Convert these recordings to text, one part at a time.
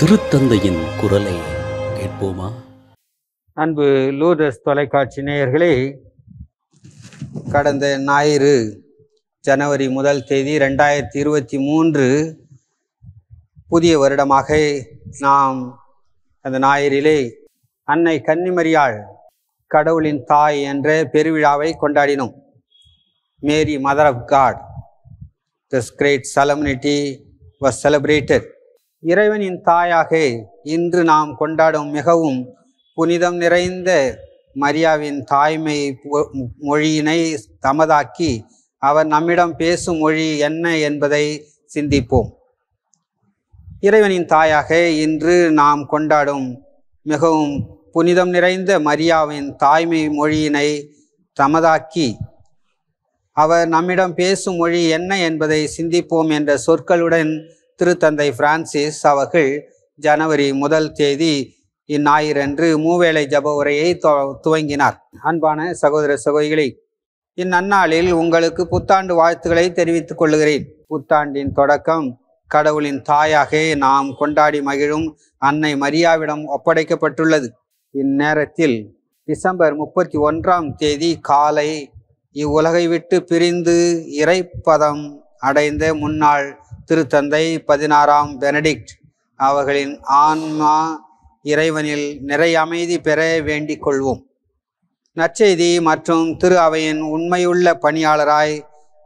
திருத்தந்தையின் குரலை கேட்போமா அன்பு லூதர்ஸ் தொலைக்காட்சி நேயர்களே கடந்த ஞாயிறு ஜனவரி முதல் தேதி ரெண்டாயிரத்தி இருபத்தி மூன்று புதிய வருடமாக நாம் அந்த ஞாயிறிலே அன்னை கன்னிமரியாள் கடவுளின் தாய் என்ற பெருவிழாவை கொண்டாடினோம் Mary mother of God this great solemnity was celebrated இறைவனின் தாயாக இன்று நாம் கொண்டாடும் மிகவும் புனிதம் நிறைந்த மரியாவின் தாய்மை பொ- மொழியினை தமதாக்கி அவர் நம்மிடம் பேசும் மொழி என்ன என்பதை சிந்திப்போம் இறைவனின் தாயாக இன்று நாம் கொண்டாடும் மிகவும் புனிதம் நிறைந்த மரியாவின் தாய்மை மொழியினை தமதாக்கி அவர் நம்மிடம் பேசும் மொழி என்ன என்பதை சிந்திப்போம் என்ற சொற்களுடன் திருத்தந்தை பிரான்சிஸ் அவர்கள் ஜனவரி முதல் தேதி இந்ஞாயிறன்று மூவேளை ஜப உரையை துவ- துவங்கினார் அன்பான சகோதர சகோதரிகளே இந்நன்னாளில் உங்களுக்கு புத்தாண்டு வாழ்த்துக்களை தெரிவித்துக் கொள்கிறேன் புத்தாண்டின் தொடக்கம் கடவுளின் தாயாக நாம் கொண்டாடி மகிழும் அன்னை மரியாவிடம் ஒப்படைக்கப்பட்டுள்ளது இந்நேரத்தில் டிசம்பர் முப்பத்தி ஒன்றாம் தேதி காலை இவ்வுலகை விட்டு பிரிந்து இறைப்பதம் அடைந்த முன்னாள் திருத்தந்தை பதினாறாம் பெனடிக்ட் அவர்களின் ஆன்மா இறைவனில் நிறை அமைதி பெற வேண்டிக் கொள்வோம் நற்செய்தி மற்றும் திரு அவையின் உண்மையுள்ள பணியாளராய்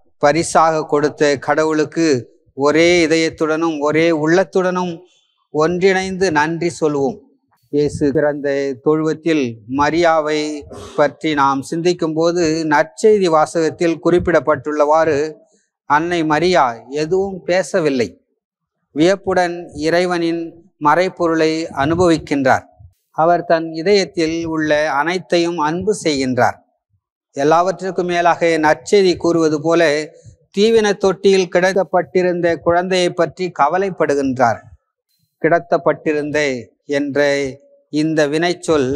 பரிசாக கொடுத்த கடவுளுக்கு ஒரே இதயத்துடனும் ஒரே உள்ளத்துடனும் ஒன்றிணைந்து நன்றி சொல்வோம் இயேசு பிறந்த தொழுவத்தில் மரியாவை பற்றி நாம் சிந்திக்கும்போது நற்செய்தி வாசகத்தில் குறிப்பிடப்பட்டுள்ளவாறு அன்னை மரியா எதுவும் பேசவில்லை வியப்புடன் இறைவனின் மறைப்பொருளை அனுபவிக்கின்றார் அவர் தன் இதயத்தில் உள்ள அனைத்தையும் அன்பு செய்கின்றார் எல்லாவற்றிற்கும் மேலாக நற்செய்தி கூறுவது போல தீவின தொட்டியில் கிடக்கப்பட்டிருந்த குழந்தையை பற்றி கவலைப்படுகின்றார் கிடத்தப்பட்டிருந்த என்ற இந்த வினைச்சொல்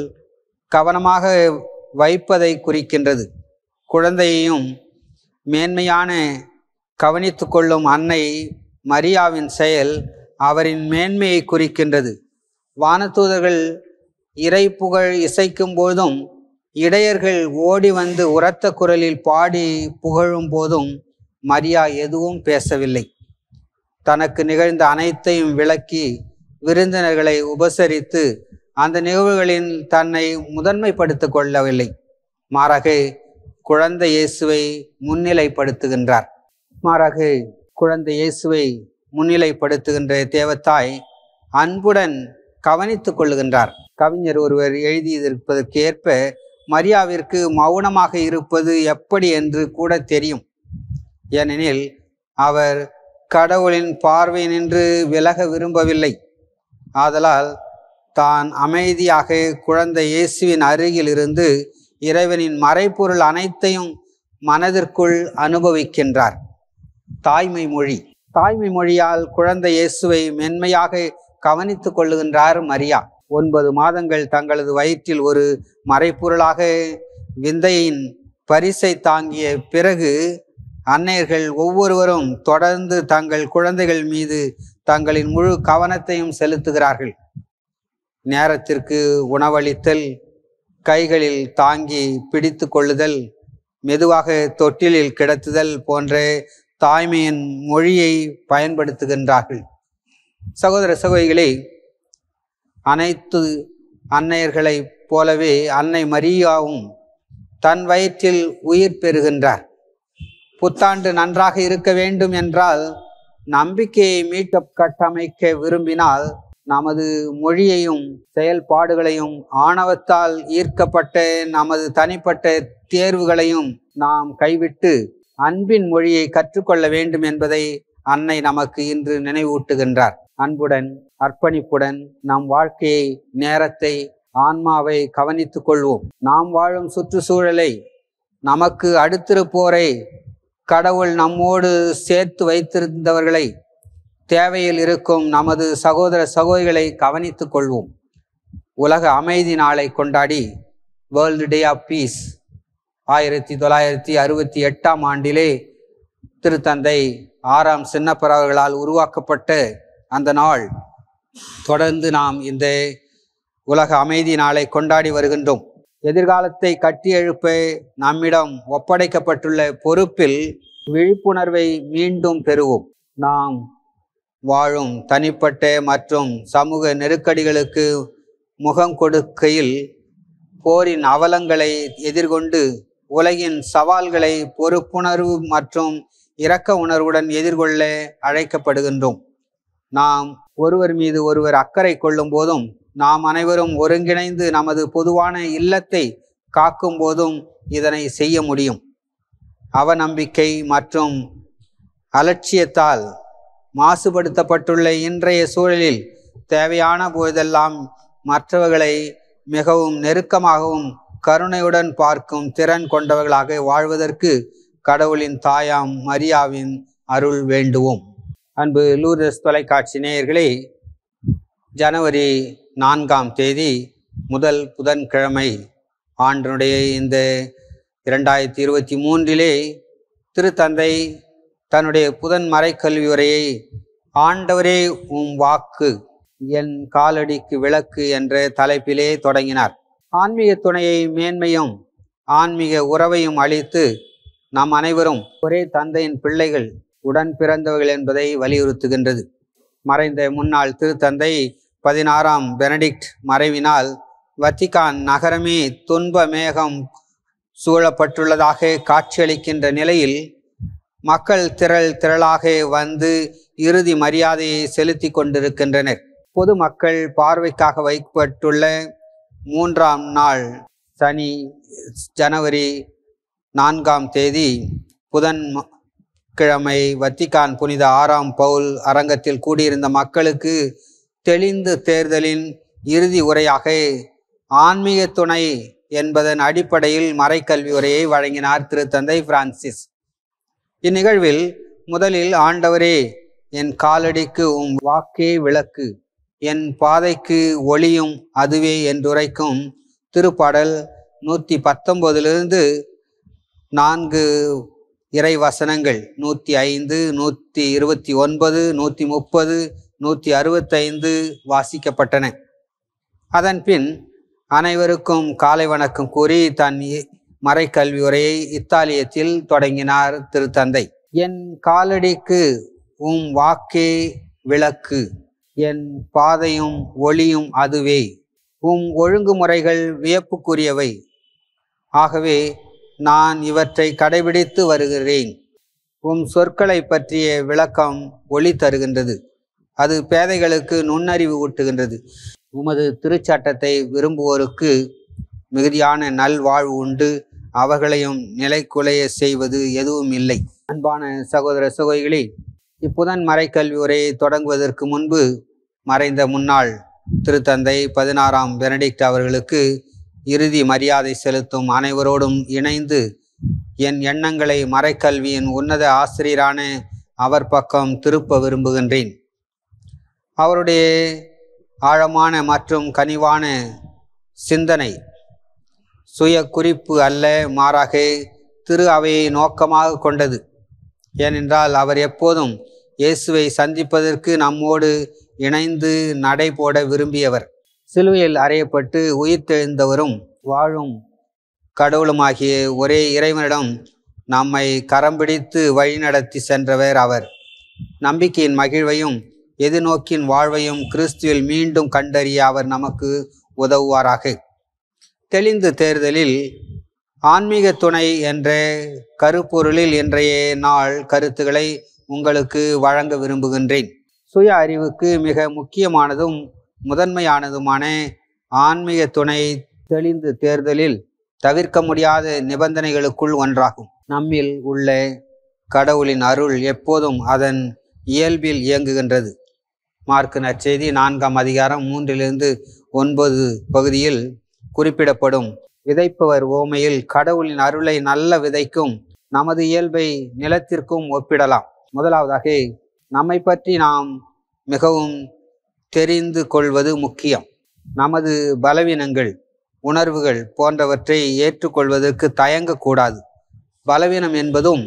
கவனமாக வைப்பதை குறிக்கின்றது குழந்தையையும் மேன்மையான கவனித்து கொள்ளும் அன்னை மரியாவின் செயல் அவரின் மேன்மையை குறிக்கின்றது வானதூதர்கள் இறை புகழ் இசைக்கும் போதும் இடையர்கள் ஓடி வந்து உரத்த குரலில் பாடி புகழும் போதும் மரியா எதுவும் பேசவில்லை தனக்கு நிகழ்ந்த அனைத்தையும் விளக்கி விருந்தினர்களை உபசரித்து அந்த நிகழ்வுகளில் தன்னை முதன்மைப்படுத்திக் கொள்ளவில்லை மாறாக குழந்தை இயேசுவை முன்னிலைப்படுத்துகின்றார் மாறாக குழந்தை இயேசுவை முன்னிலைப்படுத்துகின்ற தேவத்தாய் அன்புடன் கவனித்துக் கொள்ளுகின்றார் கவிஞர் ஒருவர் எழுதியிருப்பதற்கு ஏற்ப மரியாவிற்கு மௌனமாக இருப்பது எப்படி என்று கூட தெரியும் ஏனெனில் அவர் கடவுளின் பார்வை நின்று விலக விரும்பவில்லை ஆதலால் தான் அமைதியாக குழந்தை இயேசுவின் அருகில் இருந்து இறைவனின் மறைப்பொருள் அனைத்தையும் மனதிற்குள் அனுபவிக்கின்றார் தாய்மை மொழி தாய்மை மொழியால் குழந்தை இயேசுவை மென்மையாக கவனித்துக் கொள்ளுகின்றார் மரியா ஒன்பது மாதங்கள் தங்களது வயிற்றில் ஒரு மறைப்பொருளாக விந்தையின் பரிசை தாங்கிய பிறகு அன்னையர்கள் ஒவ்வொருவரும் தொடர்ந்து தங்கள் குழந்தைகள் மீது தங்களின் முழு கவனத்தையும் செலுத்துகிறார்கள் நேரத்திற்கு உணவளித்தல் கைகளில் தாங்கி பிடித்து கொள்ளுதல் மெதுவாக தொட்டிலில் கிடத்துதல் போன்ற தாய்மையின் மொழியை பயன்படுத்துகின்றார்கள் சகோதர சகோதரிகளே அனைத்து அன்னையர்களைப் போலவே அன்னை மரியாவும் தன் வயிற்றில் உயிர் பெறுகின்றார் புத்தாண்டு நன்றாக இருக்க வேண்டும் என்றால் நம்பிக்கையை மீட்ட கட்டமைக்க விரும்பினால் நமது மொழியையும் செயல்பாடுகளையும் ஆணவத்தால் ஈர்க்கப்பட்ட நமது தனிப்பட்ட தேர்வுகளையும் நாம் கைவிட்டு அன்பின் மொழியை கற்றுக்கொள்ள வேண்டும் என்பதை அன்னை நமக்கு இன்று நினைவூட்டுகின்றார் அன்புடன் அர்ப்பணிப்புடன் நம் வாழ்க்கையை நேரத்தை ஆன்மாவை கவனித்துக் கொள்வோம் நாம் வாழும் சுற்றுச்சூழலை நமக்கு அடுத்திருப்போரை கடவுள் நம்மோடு சேர்த்து வைத்திருந்தவர்களை தேவையில் இருக்கும் நமது சகோதர சகோதரிகளை கவனித்துக் கொள்வோம் உலக அமைதி நாளை கொண்டாடி வேர்ல்டு டே ஆஃப் பீஸ் ஆயிரத்தி தொள்ளாயிரத்தி அறுபத்தி எட்டாம் ஆண்டிலே திருத்தந்தை ஆறாம் சின்னப்பர் அவர்களால் உருவாக்கப்பட்ட அந்த நாள் தொடர்ந்து நாம் இந்த உலக அமைதி நாளை கொண்டாடி வருகின்றோம் எதிர்காலத்தை கட்டியெழுப்ப நம்மிடம் ஒப்படைக்கப்பட்டுள்ள பொறுப்பில் விழிப்புணர்வை மீண்டும் பெறுவோம் நாம் வாழும் தனிப்பட்ட மற்றும் சமூக நெருக்கடிகளுக்கு முகம் கொடுக்கையில் போரின் அவலங்களை எதிர்கொண்டு உலகின் சவால்களை பொறுப்புணர்வு மற்றும் இரக்க உணர்வுடன் எதிர்கொள்ள அழைக்கப்படுகின்றோம் நாம் ஒருவர் மீது ஒருவர் அக்கறை கொள்ளும் போதும் நாம் அனைவரும் ஒருங்கிணைந்து நமது பொதுவான இல்லத்தை காக்கும் போதும் இதனை செய்ய முடியும் அவநம்பிக்கை மற்றும் அலட்சியத்தால் மாசுபடுத்தப்பட்டுள்ள இன்றைய சூழலில் தேவையான போதெல்லாம் மற்றவர்களை மிகவும் நெருக்கமாகவும் கருணையுடன் பார்க்கும் திறன் கொண்டவர்களாக வாழ்வதற்கு கடவுளின் தாயாம் மரியாவின் அருள் வேண்டுவோம் அன்பு லூர்தஸ் தொலைக்காட்சி நேயர்களே ஜனவரி நான்காம் தேதி முதல் புதன்கிழமை ஆண்டினுடைய இந்த இரண்டாயிரத்தி இருபத்தி மூன்றிலே திருத்தந்தை தன்னுடைய புதன் மறைக்கல்வி உரையை ஆண்டவரே உம் வாக்கு என் காலடிக்கு விளக்கு என்ற தலைப்பிலே தொடங்கினார் ஆன்மீக துணையை மேன்மையும் ஆன்மீக உறவையும் அளித்து நாம் அனைவரும் ஒரே தந்தையின் பிள்ளைகள் உடன் பிறந்தவர்கள் என்பதை வலியுறுத்துகின்றது மறைந்த முன்னாள் திருத்தந்தை பதினாறாம் பெனடிக்ட் மறைவினால் வத்திகான் நகரமே துன்ப மேகம் சூழப்பட்டுள்ளதாக காட்சியளிக்கின்ற நிலையில் மக்கள் திரள் திரளாக வந்து இறுதி மரியாதையை செலுத்தி கொண்டிருக்கின்றனர் பொதுமக்கள் பார்வைக்காக வைக்கப்பட்டுள்ள மூன்றாம் நாள் சனி ஜனவரி நான்காம் தேதி புதன் ம- கிழமை வத்திக்கான் புனித ஆறாம் பவுல் அரங்கத்தில் கூடியிருந்த மக்களுக்கு தெளிந்து தேர்தலின் இறுதி உரையாக ஆன்மீக துணை என்பதன் அடிப்படையில் மறைக்கல்வி உரையை வழங்கினார் திருத்தந்தை பிரான்சிஸ் இந்நிகழ்வில் முதலில் ஆண்டவரே என் காலடிக்கு உம் வாக்கே விளக்கு என் பாதைக்கு ஒளியும் அதுவே என்றுரைக்கும் திருப்பாடல் நூற்றி பத்தொன்பதிலிருந்து நான்கு இறை வசனங்கள் நூற்றி ஐந்து நூற்றி இருபத்தி ஒன்பது நூற்றி முப்பது நூற்றி அறுபத்தைந்து வாசிக்கப்பட்டன அதன் பின் அனைவருக்கும் காலை வணக்கம் கூறி தன் இ- மறைக்கல்வி உரையை இத்தாலியத்தில் தொடங்கினார் திருத்தந்தை என் காலடிக்கு உம் வாக்கே விளக்கு என் பாதையும் ஒளியும் அதுவே உம் ஒழுங்குமுறைகள் வியப்புக்குரியவை ஆகவே நான் இவற்றை கடைபிடித்து வருகிறேன் உம் சொற்களை பற்றிய விளக்கம் ஒளி தருகின்றது அது பேதைகளுக்கு நுண்ணறிவு ஊட்டுகின்றது உமது திருச்சட்டத்தை விரும்புவோருக்கு மிகுதியான நல்வாழ்வு உண்டு அவர்களையும் நிலைக்குலைய செய்வது எதுவும் இல்லை அன்பான சகோதர சகோதரிகளே இப்புதன் மறைக்கல்வி உரையை தொடங்குவதற்கு முன்பு மறைந்த முன்னாள் திருத்தந்தை பதினாறாம் பெனடிக்ட் அவர்களுக்கு இறுதி மரியாதை செலுத்தும் அனைவரோடும் இணைந்து என் எண்ணங்களை மறைக்கல்வியின் உன்னத ஆசிரியரான அவர் பக்கம் திருப்ப விரும்புகின்றேன் அவருடைய ஆழமான மற்றும் கனிவான சிந்தனை சுய குறிப்பு அல்ல மாறாக திரு அவையை நோக்கமாக கொண்டது ஏனென்றால் அவர் எப்போதும் இயேசுவை சந்திப்பதற்கு நம்மோடு இணைந்து நடைபோட விரும்பியவர் சிலுவையில் அறையப்பட்டு உயிர்த்தெழுந்தவரும் வாழும் கடவுளுமாகிய ஒரே இறைவனிடம் நம்மை கரம் பிடித்து வழிநடத்தி சென்றவர் அவர் நம்பிக்கையின் மகிழ்வையும் எதிர்நோக்கின் வாழ்வையும் கிறிஸ்துவில் மீண்டும் கண்டறிய அவர் நமக்கு உதவுவாராக தெளிந்து தேர்தலில் ஆன்மீக துணை என்ற கருப்பொருளில் இன்றைய நாள் கருத்துக்களை உங்களுக்கு வழங்க விரும்புகின்றேன் சுய அறிவுக்கு மிக முக்கியமானதும் முதன்மையானதுமான ஆன்மீக துணை தெளிந்து தேர்தலில் தவிர்க்க முடியாத நிபந்தனைகளுக்குள் ஒன்றாகும் நம்மில் உள்ள கடவுளின் அருள் எப்போதும் அதன் இயல்பில் இயங்குகின்றது மார்க்கு நற்செய்தி நான்காம் அதிகாரம் மூன்றிலிருந்து ஒன்பது பகுதியில் குறிப்பிடப்படும் விதைப்பவர் ஓமையில் கடவுளின் அருளை நல்ல விதைக்கும் நமது இயல்பை நிலத்திற்கும் ஒப்பிடலாம் முதலாவதாக நம்மை பற்றி நாம் மிகவும் தெரிந்து கொள்வது முக்கியம் நமது பலவீனங்கள் உணர்வுகள் போன்றவற்றை ஏற்றுக்கொள்வதற்கு தயங்கக்கூடாது பலவீனம் என்பதும்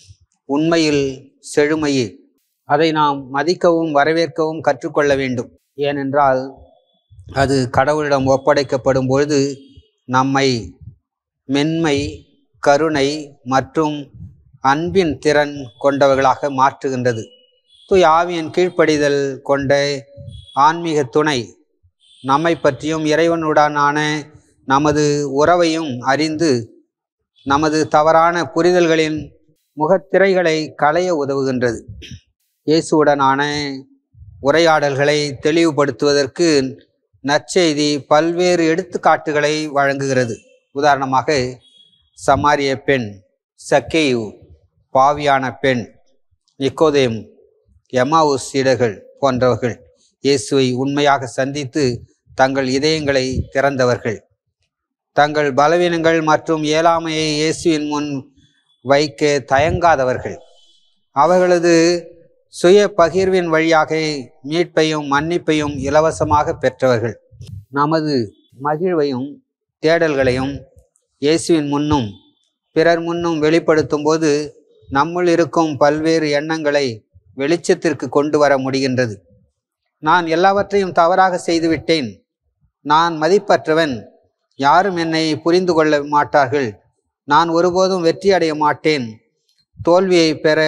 உண்மையில் செழுமையே அதை நாம் மதிக்கவும் வரவேற்கவும் கற்றுக்கொள்ள வேண்டும் ஏனென்றால் அது கடவுளிடம் ஒப்படைக்கப்படும் பொழுது நம்மை மென்மை கருணை மற்றும் அன்பின் திறன் கொண்டவர்களாக மாற்றுகின்றது தூய் ஆவியின் கீழ்ப்படிதல் கொண்ட ஆன்மீக துணை நம்மை பற்றியும் இறைவனுடனான நமது உறவையும் அறிந்து நமது தவறான புரிதல்களின் முகத்திரைகளை களைய உதவுகின்றது இயேசுவுடனான உரையாடல்களை தெளிவுபடுத்துவதற்கு நற்செய்தி பல்வேறு எடுத்துக்காட்டுகளை வழங்குகிறது உதாரணமாக சமாரிய பெண் சக்கேயு பாவியான பெண் நிக்கோதேம் எமாவுஸ் சீடர்கள் போன்றவர்கள் இயேசுவை உண்மையாக சந்தித்து தங்கள் இதயங்களை திறந்தவர்கள் தங்கள் பலவீனங்கள் மற்றும் இயலாமையை இயேசுவின் முன் வைக்க தயங்காதவர்கள் அவர்களது சுய பகிர்வின் வழியாக மீட்பையும் மன்னிப்பையும் இலவசமாக பெற்றவர்கள் நமது மகிழ்வையும் தேடல்களையும் இயேசுவின் முன்னும் பிறர் முன்னும் வெளிப்படுத்தும் போது நம்முள் இருக்கும் பல்வேறு எண்ணங்களை வெளிச்சத்திற்கு கொண்டு வர முடிகின்றது நான் எல்லாவற்றையும் தவறாக செய்துவிட்டேன் நான் மதிப்பற்றவன் யாரும் என்னை புரிந்து கொள்ள மாட்டார்கள் நான் ஒருபோதும் வெற்றி அடைய மாட்டேன் தோல்வியை பெற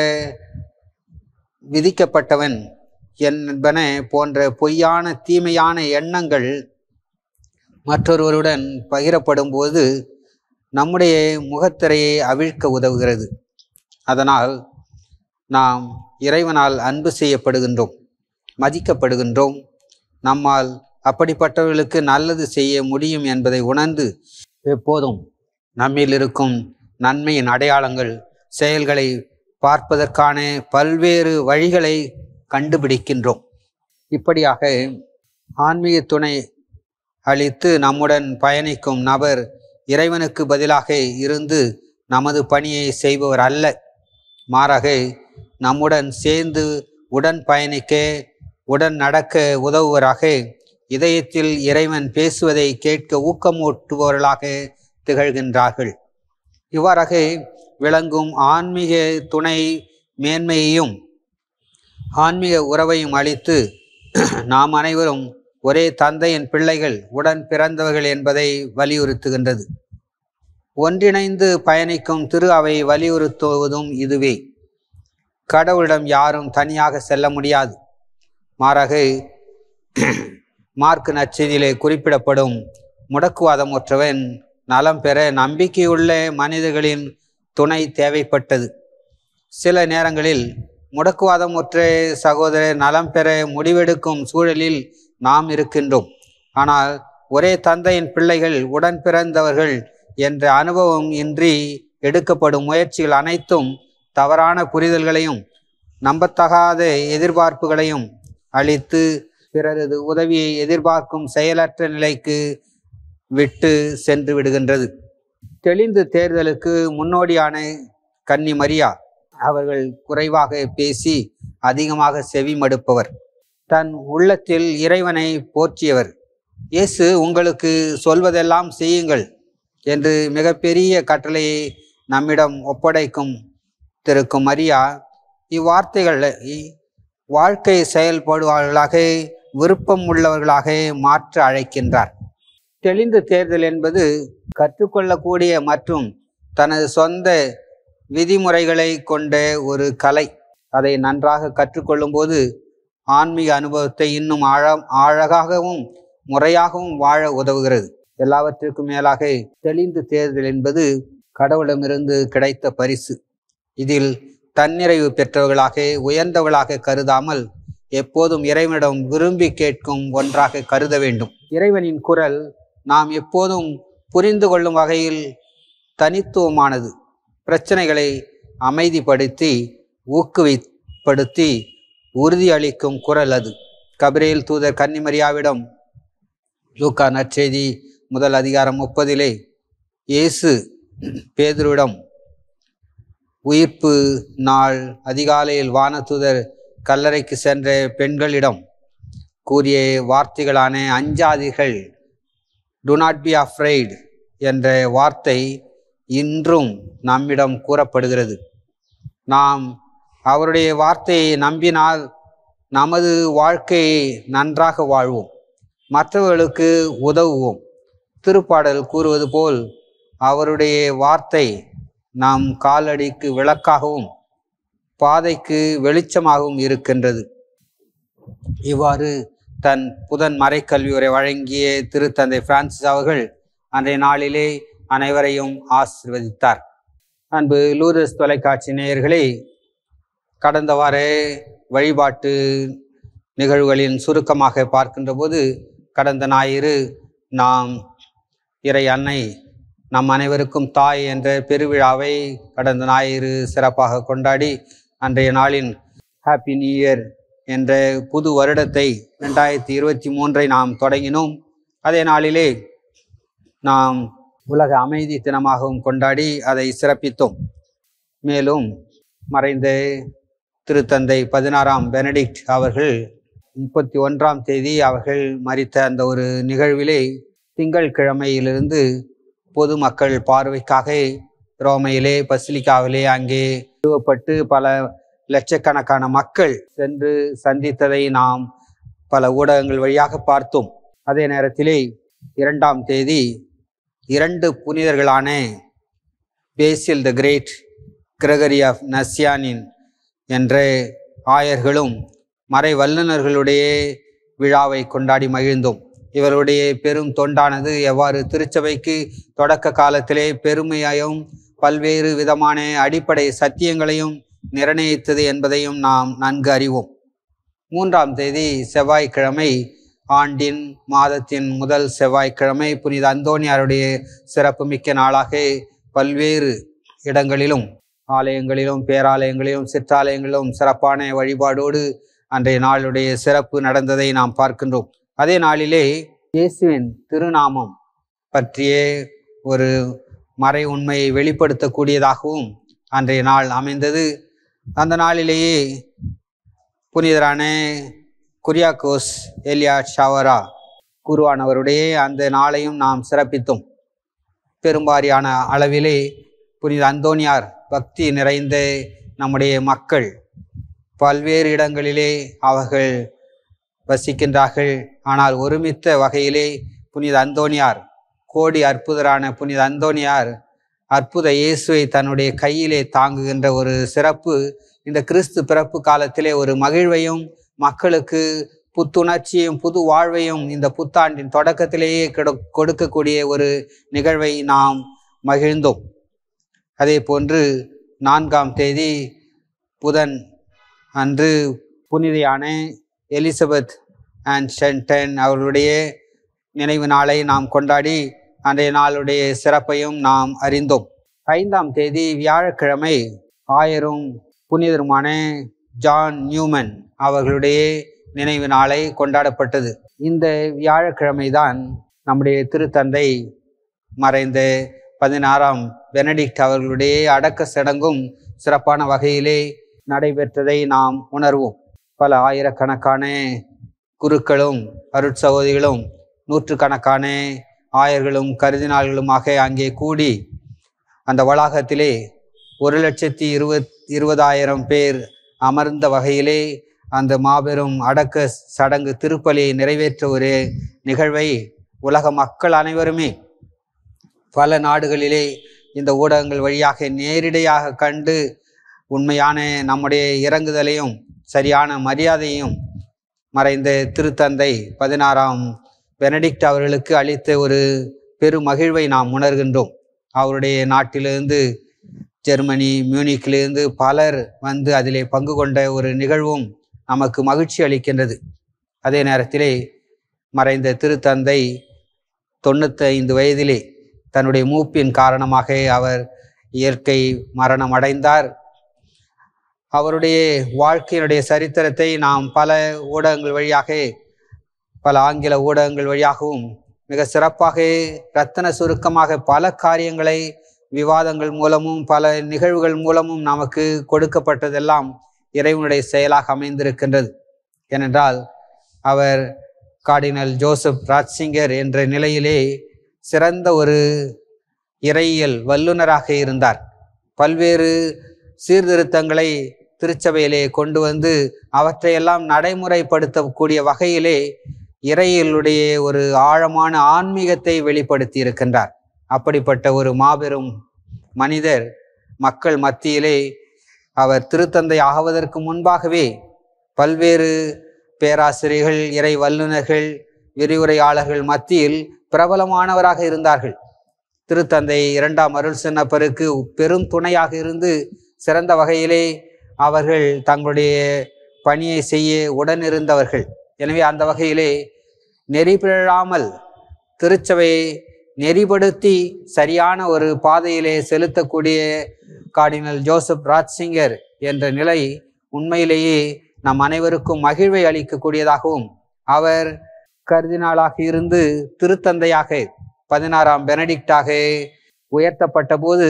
விதிக்கப்பட்டவன் என்பன போன்ற பொய்யான தீமையான எண்ணங்கள் மற்றொருவருடன் பகிரப்படும் போது நம்முடைய முகத்திரையை அவிழ்க்க உதவுகிறது அதனால் நாம் இறைவனால் அன்பு செய்யப்படுகின்றோம் மதிக்கப்படுகின்றோம் நம்மால் அப்படிப்பட்டவர்களுக்கு நல்லது செய்ய முடியும் என்பதை உணர்ந்து எப்போதும் நம்மில் இருக்கும் நன்மையின் அடையாளங்கள் செயல்களை பார்ப்பதற்கான பல்வேறு வழிகளை கண்டுபிடிக்கின்றோம் இப்படியாக ஆன்மீக துணை அளித்து நம்முடன் பயணிக்கும் நபர் இறைவனுக்கு பதிலாக இருந்து நமது பணியை செய்பவர் அல்ல மாறாக நம்முடன் சேர்ந்து உடன் பயணிக்க உடன் நடக்க உதவுவராக இதயத்தில் இறைவன் பேசுவதை கேட்க ஊக்கமூட்டுபவர்களாக திகழ்கின்றார்கள் இவ்வாறாக விளங்கும் ஆன்மீக துணை மேன்மையையும் ஆன்மீக உறவையும் அளித்து நாம் அனைவரும் ஒரே தந்தையின் பிள்ளைகள் உடன் பிறந்தவர்கள் என்பதை வலியுறுத்துகின்றது ஒன்றிணைந்து பயணிக்கும் திரு அவை வலியுறுத்துவதும் இதுவே கடவுளிடம் யாரும் தனியாக செல்ல முடியாது மாறாக மார்க் நச்செய்தியிலே குறிப்பிடப்படும் முடக்குவாதமுற்றவன் நலம் பெற நம்பிக்கையுள்ள மனிதர்களின் துணை தேவைப்பட்டது சில நேரங்களில் முடக்குவாதமுற்ற சகோதரர் நலம் பெற முடிவெடுக்கும் சூழலில் நாம் இருக்கின்றோம் ஆனால் ஒரே தந்தையின் பிள்ளைகள் உடன் பிறந்தவர்கள் என்ற அனுபவம் இன்றி எடுக்கப்படும் முயற்சிகள் அனைத்தும் தவறான புரிதல்களையும் நம்பத்தகாத எதிர்பார்ப்புகளையும் அளித்து பிறரது உதவியை எதிர்பார்க்கும் செயலற்ற நிலைக்கு விட்டு சென்று விடுகின்றது தெளிந்து தேர்தலுக்கு முன்னோடியான கன்னி மரியா அவர்கள் குறைவாக பேசி அதிகமாக செவிமடுப்பவர் தன் உள்ளத்தில் இறைவனை போற்றியவர் இயேசு உங்களுக்கு சொல்வதெல்லாம் செய்யுங்கள் என்று மிகப்பெரிய கட்டளையை நம்மிடம் ஒப்படைக்கும் திருக்கும் மரியா இவ்வார்த்தைகளை வாழ்க்கை செயல்படுபவர்களாக விருப்பம் உள்ளவர்களாக மாற்ற அழைக்கின்றார் தெளிந்து தேர்தல் என்பது கற்றுக்கொள்ளக்கூடிய மற்றும் தனது சொந்த விதிமுறைகளை கொண்ட ஒரு கலை அதை நன்றாக கற்றுக்கொள்ளும்போது ஆன்மீக அனுபவத்தை இன்னும் ஆழ அழகாகவும் முறையாகவும் வாழ உதவுகிறது எல்லாவற்றிற்கும் மேலாக தெளிந்து தேர்தல் என்பது கடவுளமிருந்து கிடைத்த பரிசு இதில் தன்னிறைவு பெற்றவர்களாக உயர்ந்தவர்களாக கருதாமல் எப்போதும் இறைவனிடம் விரும்பி கேட்கும் ஒன்றாக கருத வேண்டும் இறைவனின் குரல் நாம் எப்போதும் புரிந்து கொள்ளும் வகையில் தனித்துவமானது பிரச்சனைகளை அமைதிப்படுத்தி ஊக்குவிப்படுத்தி உறுதியளிக்கும் குரல் அது கபிரேல் தூதர் கன்னிமரியாவிடம் லூக்கா நற்செய்தி முதல் அதிகாரம் முப்பதிலே இயேசு பேதுருவிடம் உயிர்ப்பு நாள் அதிகாலையில் வானதூதர் கல்லறைக்கு சென்ற பெண்களிடம் கூறிய வார்த்தைகளான அஞ்சாதீர்கள் டு நாட் பி அஃப்ரைட் என்ற வார்த்தை இன்றும் நம்மிடம் கூறப்படுகிறது நாம் அவருடைய வார்த்தையை நம்பினால் நமது வாழ்க்கையை நன்றாக வாழ்வோம் மற்றவர்களுக்கு உதவுவோம் திருப்பாடல் கூறுவது போல் அவருடைய வார்த்தை நம் காலடிக்கு விளக்காகவும் பாதைக்கு வெளிச்சமாகவும் இருக்கின்றது இவ்வாறு தன் புதன் மறைக்கல்வியுரை வழங்கிய திருத்தந்தை பிரான்சிஸ் அவர்கள் அன்றைய நாளிலே அனைவரையும் ஆசிர்வதித்தார் அன்பு லூரஸ் தொலைக்காட்சி நேயர்களே கடந்த வார வழிபாட்டு நிகழ்வுகளின் சுருக்கமாக பார்க்கின்ற போது கடந்த ஞாயிறு நாம் இறை அன்னை நம் அனைவருக்கும் தாய் என்ற பெருவிழாவை கடந்த ஞாயிறு சிறப்பாக கொண்டாடி அன்றைய நாளின் ஹாப்பி நியூ இயர் என்ற புது வருடத்தை ரெண்டாயிரத்தி இருபத்தி மூன்றை நாம் தொடங்கினோம் அதே நாளிலே நாம் உலக அமைதி தினமாகவும் கொண்டாடி அதை சிறப்பித்தோம் மேலும் மறைந்த திருத்தந்தை பதினாறாம் பெனடிக்ட் அவர்கள் முப்பத்தி ஒன்றாம் தேதி அவர்கள் மறித்த அந்த ஒரு நிகழ்விலே திங்கள் கிழமையிலிருந்து பொதுமக்கள் பார்வைக்காக ரோமையிலே பசிலிக்காவிலே அங்கே நிறுவப்பட்டு பல லட்சக்கணக்கான மக்கள் சென்று சந்தித்ததை நாம் பல ஊடகங்கள் வழியாக பார்த்தோம் அதே நேரத்திலே இரண்டாம் தேதி இரண்டு புனிதர்களான Basil the great Gregory of நசியானின் என்ற ஆயர்களும் மறை வல்லுநர்களுடைய விழாவை கொண்டாடி மகிழ்ந்தோம் இவருடைய பெரும் தொண்டானது எவ்வாறு திருச்சபைக்கு தொடக்க காலத்திலே பெருமையாயும் பல்வேறு விதமான அடிப்படை சத்தியங்களையும் நிர்ணயித்தது என்பதையும் நாம் நன்கு அறிவோம் மூன்றாம் தேதி செவ்வாய்க்கிழமை ஆண்டின் மாதத்தின் முதல் செவ்வாய்க்கிழமை புனித அந்தோனியாருடைய சிறப்புமிக்க நாளாக பல்வேறு இடங்களிலும் ஆலயங்களிலும் பேராலயங்களிலும் சிற்றாலயங்களிலும் சிறப்பான வழிபாடோடு அன்றைய நாளுடைய சிறப்பு நடந்ததை நாம் பார்க்கின்றோம் அதே நாளிலே இயேசுவின் திருநாமம் பற்றிய ஒரு மறை உண்மையை வெளிப்படுத்தக்கூடியதாகவும் அன்றைய நாள் அமைந்தது அந்த நாளிலேயே புனிதரான குரியாக்கோஸ் எலியா ஷாவரா குருவானவருடைய அந்த நாளையும் நாம் சிறப்பித்தோம் பெரும்பாரியான அளவிலே புனித அந்தோனியார் பக்தி நிறைந்த நம்முடைய மக்கள் பல்வேறு இடங்களிலே அவர்கள் வசிக்கின்றார்கள் ஆனால் ஒருமித்த வகையிலே புனித அந்தோனியார் கோடி அற்புதரான புனித அந்தோனியார் அற்புத இயேசுவை தன்னுடைய கையிலே தாங்குகின்ற ஒரு சிறப்பு இந்த கிறிஸ்து பிறப்பு காலத்திலே ஒரு மகிழ்வையும் மக்களுக்கு புத்துணர்ச்சியும் புது வாழ்வையும் இந்த புத்தாண்டின் தொடக்கத்திலேயே கொடு- கொடுக்கக்கூடிய ஒரு நிகழ்வை நாம் மகிழ்ந்தோம் அதே போன்று நான்காம் தேதி புதன் அன்று புனிதையான எலிசபெத் அண்ட் ஷென்டன் அவர்களுடைய நினைவு நாளை நாம் கொண்டாடி அன்றைய நாளுடைய சிறப்பையும் நாம் அறிந்தோம் ஐந்தாம் தேதி வியாழக்கிழமை ஆயரும் புனிதருமான ஜான் நியூமன் அவர்களுடைய நினைவு நாளை கொண்டாடப்பட்டது இந்த வியாழக்கிழமை தான் நம்முடைய திருத்தந்தை மறைந்த பதினாறாம் பெனடிக்ட் அவர்களுடைய அடக்க சடங்கும் சிறப்பான வகையிலே நடைபெற்றதை நாம் உணர்வோம் பல ஆயிரக்கணக்கான குருக்களும் அருட்சகோதிகளும் நூற்றுக்கணக்கான ஆயர்களும் கருதினாள்களுமாக அங்கே கூடி அந்த வளாகத்திலே ஒரு லட்சத்தி இருபத் இருபதாயிரம் பேர் அமர்ந்த வகையிலே அந்த மாபெரும் அடக்க சடங்கு திருப்பலியை நிறைவேற்ற ஒரு நிகழ்வை உலக மக்கள் அனைவருமே பல நாடுகளிலே இந்த ஊடகங்கள் வழியாக நேரிடையாக கண்டு உண்மையான நம்முடைய இறங்குதலையும் சரியான மரியாதையும் மறைந்த திருத்தந்தை பதினாறாம் பெனடிக்ட் அவர்களுக்கு அளித்த ஒரு பெரும் மகிழ்வை நாம் உணர்கின்றோம் அவருடைய நாட்டிலிருந்து ஜெர்மனி மியூனிக்கிலிருந்து பலர் வந்து அதிலே பங்கு கொண்ட ஒரு நிகழ்வும் நமக்கு மகிழ்ச்சி அளிக்கின்றது அதே நேரத்திலே மறைந்த திருத்தந்தை தொண்ணூத்தைந்து வயதிலே தன்னுடைய மூப்பின் காரணமாக அவர் இயற்கை மரணம் அடைந்தார் அவருடைய வாழ்க்கையினுடைய சரித்திரத்தை நாம் பல ஊடகங்கள் வழியாக பல ஆங்கில ஊடகங்கள் வழியாகவும் மிக சிறப்பாக ரத்தன சுருக்கமாக பல காரியங்களை விவாதங்கள் மூலமும் பல நிகழ்வுகள் மூலமும் நமக்கு கொடுக்கப்பட்டதெல்லாம் இறைவனுடைய செயலாக அமைந்திருக்கின்றது ஏனென்றால் அவர் கார்டினல் ஜோசப் ராஜ்சிங்கர் என்ற நிலையிலே சிறந்த ஒரு இறையியல் வல்லுனராக இருந்தார் பல்வேறு சீர்திருத்தங்களை திருச்சபையிலே கொண்டு வந்து அவற்றையெல்லாம் நடைமுறைப்படுத்தக்கூடிய வகையிலே இறையிலுடைய ஒரு ஆழமான ஆன்மீகத்தை வெளிப்படுத்தி இருக்கின்றார் அப்படிப்பட்ட ஒரு மாபெரும் மனிதர் மக்கள் மத்தியிலே அவர் திருத்தந்தை ஆகுவதற்கு முன்பாகவே பல்வேறு பேராசிரியர்கள் இறை வல்லுநர்கள் விரிவுரையாளர்கள் மத்தியில் பிரபலமானவராக இருந்தார்கள் திருத்தந்தை இரண்டாம் அருள் சின்னப்பருக்கு பெரும் துணையாக இருந்து சிறந்த வகையிலே அவர்கள் தங்களுடைய பணியை செய்ய உடனிருந்தவர்கள் எனவே அந்த வகையிலே நெறி பிழாமல் திருச்சபையை நெறிப்படுத்தி சரியான ஒரு பாதையிலே செலுத்தக்கூடிய கார்டினல் ஜோசப் ராஜ்சிங்கர் என்ற நிலை உண்மையிலேயே நம் அனைவருக்கும் மகிழ்வை அளிக்கக்கூடியதாகவும் அவர் கர்தினாலாக இருந்து திருத்தந்தையாக பதினாறாம் பெனடிக்டாக உயர்த்தப்பட்ட போது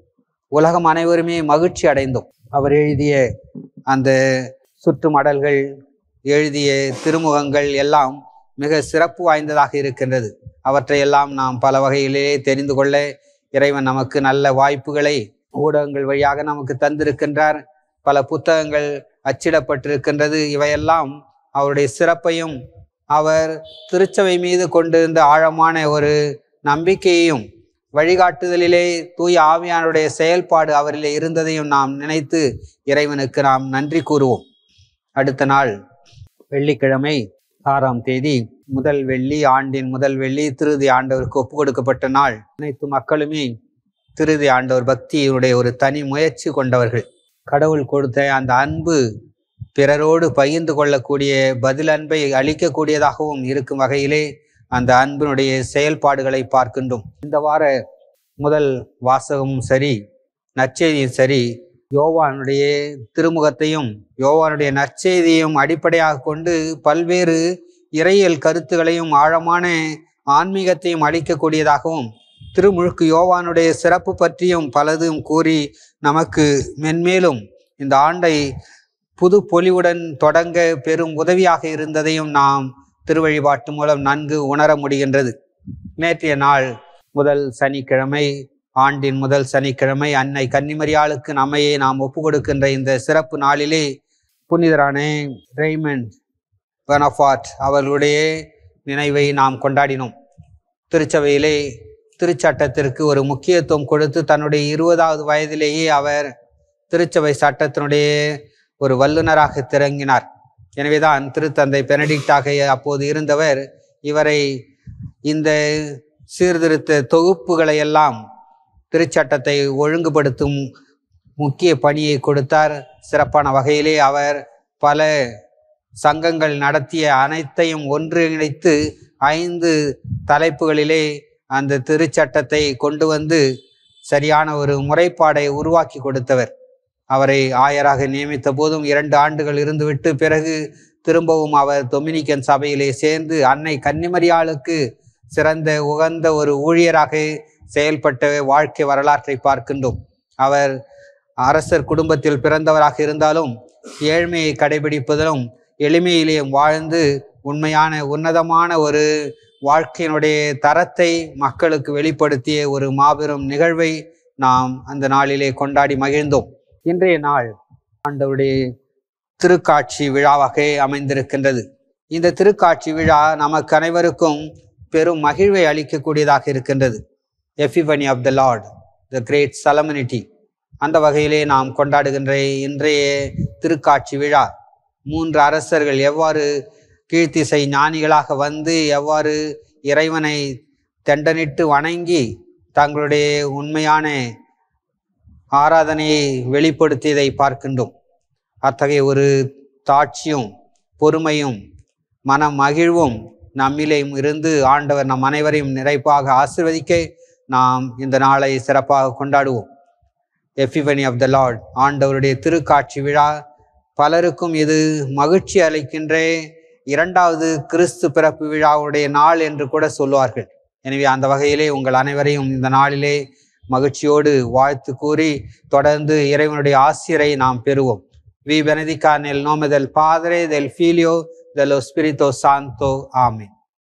உலகம் அனைவருமே மகிழ்ச்சி அடைந்தோம் அவர் எழுதிய அந்த சுற்றுமடல்கள் எழுதிய திருமுகங்கள் எல்லாம் மிக சிறப்பு வாய்ந்ததாக இருக்கின்றது அவற்றையெல்லாம் நாம் பல வகையிலே தெரிந்து கொள்ள இறைவன் நமக்கு நல்ல வாய்ப்புகளை ஊடகங்கள் வழியாக நமக்கு தந்திருக்கின்றார் பல புத்தகங்கள் அச்சிடப்பட்டிருக்கின்றது இவையெல்லாம் அவருடைய சிறப்பையும் அவர் திருச்சபை மீது கொண்டிருந்த ஆழமான ஒரு நம்பிக்கையையும் வழிகாட்டுதலிலே தூய ஆவியானுடைய செயல்பாடு அவரிலே இருந்ததையும் நாம் நினைத்து இறைவனுக்கு நாம் நன்றி கூறுவோம் அடுத்த நாள் வெள்ளிக்கிழமை ஆறாம் தேதி முதல் வெள்ளி ஆண்டின் முதல் வெள்ளி திருதி ஆண்டவருக்கு ஒப்பு கொடுக்கப்பட்ட நாள் அனைத்து மக்களுமே திருதி ஆண்டவர் பக்தியினுடைய ஒரு தனி முயற்சி கொண்டவர்கள் கடவுள் கொடுத்த அந்த அன்பு பிறரோடு பகிர்ந்து கொள்ளக்கூடிய பதில் அன்பை அளிக்கக்கூடியதாகவும் இருக்கும் வகையிலே அந்த அன்பினுடைய செயல்பாடுகளை பார்க்கின்றோம் இந்த வார முதல் வாசகமும் சரி நற்செய்தியும் சரி யோவானுடைய திருமுகத்தையும் யோவானுடைய நற்செய்தியையும் அடிப்படையாக கொண்டு பல்வேறு இறையியல் கருத்துகளையும் ஆழமான ஆன்மீகத்தையும் அளிக்கக்கூடியதாகவும் திருமுழுக்கு யோவானுடைய சிறப்பு பற்றியும் பலதும் கூறி நமக்கு மென்மேலும் இந்த ஆண்டை புது பொலிவுடன் தொடங்க பெரும் உதவியாக இருந்ததையும் நாம் திருவழிபாட்டு மூலம் நன்கு உணர முடிகின்றது நேற்றைய நாள் முதல் சனிக்கிழமை ஆண்டின் முதல் சனிக்கிழமை அன்னை கன்னிமரியாளுக்கு நம்மையே நாம் ஒப்பு கொடுக்கின்ற இந்த சிறப்பு நாளிலே புனிதரான ரெய்மண்ட் பெனஃபாட் அவர்களுடைய நினைவை நாம் கொண்டாடினோம் திருச்சபையிலே திருச்சட்டத்திற்கு ஒரு முக்கியத்துவம் கொடுத்து தன்னுடைய இருபதாவது வயதிலேயே அவர் திருச்சபை சட்டத்தினுடைய ஒரு வல்லுநராக திறங்கினார் எனவேதான் திருத்தந்தை பெனடிக்டாக அப்போது இருந்தவர் இவரை இந்த சீர்திருத்த தொகுப்புகளை எல்லாம் திருச்சட்டத்தை ஒழுங்குபடுத்தும் முக்கிய பணியை கொடுத்தார் சிறப்பான வகையிலே அவர் பல சங்கங்கள் நடத்திய அனைத்தையும் ஒன்றிணைத்து ஐந்து தலைப்புகளிலே அந்த திருச்சட்டத்தை கொண்டு வந்து சரியான ஒரு முறைப்பாடை உருவாக்கி கொடுத்தவர் அவரை ஆயராக நியமித்த போதும் இரண்டு ஆண்டுகள் இருந்துவிட்டு பிறகு திரும்பவும் அவர் டொமினிக்கன் சபையிலே சேர்ந்து அன்னை கன்னிமரியாளுக்கு சிறந்த உகந்த ஒரு ஊழியராக செயல்பட்ட வாழ்க்கை வரலாற்றை பார்க்கின்றோம் அவர் அரசர் குடும்பத்தில் பிறந்தவராக இருந்தாலும் ஏழ்மையை கடைபிடிப்பதிலும் எளிமையிலேயும் வாழ்ந்து உண்மையான உன்னதமான ஒரு வாழ்க்கையினுடைய தரத்தை மக்களுக்கு வெளிப்படுத்திய ஒரு மாபெரும் நிகழ்வை நாம் அந்த நாளிலே கொண்டாடி மகிழ்ந்தோம் இன்றைய நாள் ஆண்டவருடைய திருக்காட்சி விழாவாக அமைந்திருக்கின்றது இந்த திருக்காட்சி விழா நமக்கு அனைவருக்கும் பெரும் மகிழ்வை அளிக்கக்கூடியதாக இருக்கின்றது Epiphany of the Lord the great solemnity அந்த வகையிலே நாம் கொண்டாடுகின்ற இன்றைய திருக்காட்சி விழா மூன்று அரசர்கள் எவ்வாறு கீழ்த்திசை ஞானிகளாக வந்து எவ்வாறு இறைவனை தெண்டனிட்டு வணங்கி தங்களுடைய உண்மையான ஆராதனையை வெளிப்படுத்தியதை பார்க்கின்றோம் அத்தகைய ஒரு தாட்சியும் பொறுமையும் மன மகிழ்வும் நம்மிலேயும் இருந்து ஆண்டவர் நம் அனைவரையும் நிறைப்பாக ஆசிர்வதிக்க நாம் இந்த நாளை சிறப்பாக கொண்டாடுவோம் எஃபிபனி ஆஃப் த லார்ட் ஆண்டவருடைய திருக்காட்சி விழா பலருக்கும் இது மகிழ்ச்சி அளிக்கின்ற இரண்டாவது கிறிஸ்து பிறப்பு விழாவுடைய நாள் என்று கூட சொல்வார்கள் எனவே அந்த வகையிலே உங்கள் அனைவரையும் இந்த நாளிலே மகிழ்ச்சியோடு வாழ்த்து கூறி தொடர்ந்து இறைவனுடைய ஆசிரை நாம் பெறுவோம் வி பெனதிகா நெல் நோம del Padre, del Filio, de lo Espíritu Santo. Amén.